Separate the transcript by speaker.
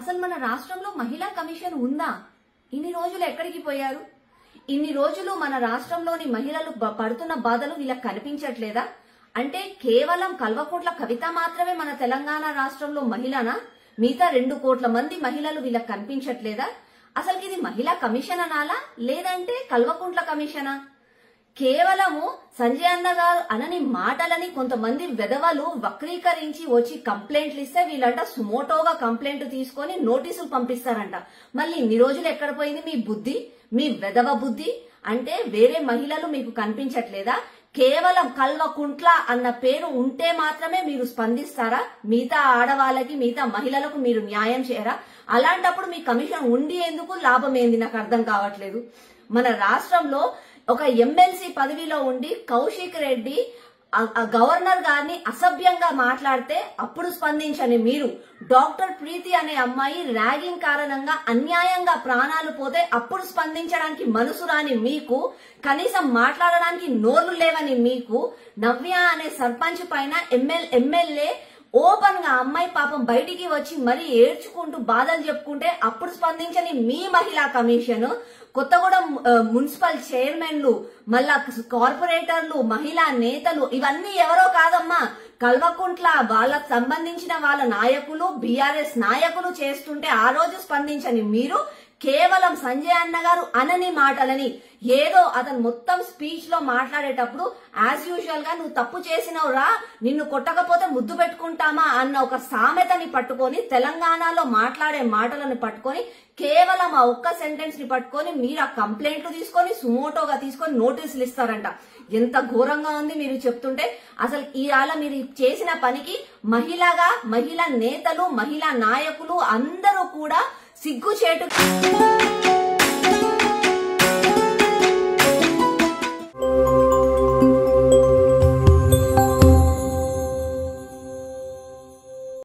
Speaker 1: అసలు మన రాష్ట్రంలో మహిళా కమిషన్ ఉందా ఇన్ని రోజులు ఎక్కడికి పోయారు ఇన్ని రోజులు మన రాష్ట్రంలోని మహిళలు బ- పడుతున్న బాధలు వీళ్ళకి కనిపించట్లేదా అంటే కేవలం కల్వకుంట్ల కవిత మాత్రమే మన తెలంగాణ రాష్ట్రంలో మహిళనా మిగతా రెండు కోట్ల మంది మహిళలు వీళ్ళకి కనిపించట్లేదా అసలు ఇది మహిళా కమిషన్ అనాలా లేదంటే కల్వకుంట్ల కమిషనా కేవలము సంజయ్ అన్న గారు అనని మాటలని కొంతమంది వెధవలు వక్రీకరించి వచ్చి కంప్లైంట్లు ఇస్తే వీళ్ళంట సుమోటోగా కంప్లైంట్ తీసుకొని నోటీసులు పంపిస్తారంట మళ్ళీ ఇన్ని రోజులు ఎక్కడ పోయింది మీ బుద్ధి మీ వెధవ బుద్ధి అంటే వేరే మహిళలు మీకు కనిపించట్లేదా కేవలం కల్వకుంట్ల అన్న పేరు ఉంటే మాత్రమే మీరు స్పందిస్తారా మిగతా ఆడవాళ్ళకి మిగతా మహిళలకు మీరు న్యాయం చేయరా అలాంటప్పుడు మీ కమిషన్ ఉండి ఎందుకు లాభం ఏంది నాకు అర్థం కావట్లేదు మన రాష్ట్రంలో ఒక ఎమ్మెల్సీ పదవిలో ఉండి కౌశిక్ రెడ్డి ఆ- ఆ గవర్నర్ గారిని అసభ్యంగా మాట్లాడితే అప్పుడు స్పందించని మీరు డాక్టర్ ప్రీతి అనే అమ్మాయి ర్యాగింగ్ కారణంగా అన్యాయంగా ప్రాణాలు పోతే అప్పుడు స్పందించడానికి మనసు రాని మీకు కనీసం మాట్లాడడానికి నోర్లు లేవని మీకు నవ్య అనే సర్పంచ్ పైన ఎమ్మెల్ ఎమ్మెల్యే ఓపెన్ గా అమ్మాయి పాపం బయటికి వచ్చి మరీ ఏడ్చుకుంటూ బాధలు చెప్పుకుంటే అప్పుడు స్పందించని మీ మహిళా కమిషన్ కొత్తగూడెం ఆ, మున్సిపల్ చైర్మన్లు మళ్ళా కార్పొరేటర్లు మహిళా నేతలు ఇవన్నీ ఎవరో కాదమ్మా కల్వకుంట్ల వాళ్ళకు సంబంధించిన వాళ్ళ నాయకులు బీఆర్ఎస్ నాయకులు చేస్తుంటే ఆ రోజు స్పందించని మీరు కేవలం సంజయ్ అన్న గారు అనని మాటలని ఏదో అతను మొత్తం స్పీచ్ లో మాట్లాడేటప్పుడు యాజ్ యూజువల్ గా నువ్వు తప్పు చేసినావు రా నిన్ను కొట్టకపోతే ముద్దు పెట్టుకుంటామా అన్న ఒక సామెతని పట్టుకొని తెలంగాణలో మాట్లాడే మాటలను పట్టుకొని కేవలం ఆ ఒక్క సెంటెన్స్ ని పట్టుకొని మీరు ఆ కంప్లైంట్లు తీసుకొని సుమోటోగా తీసుకొని నోటీసులు ఇస్తారంట ఎంత ఘోరంగా ఉంది మీరు చెప్తుంటే అసలు ఇవాళ మీరు చేసిన పనికి మహిళగా మహిళా నేతలు మహిళా నాయకులు అందరూ కూడా సిగ్గుచేటు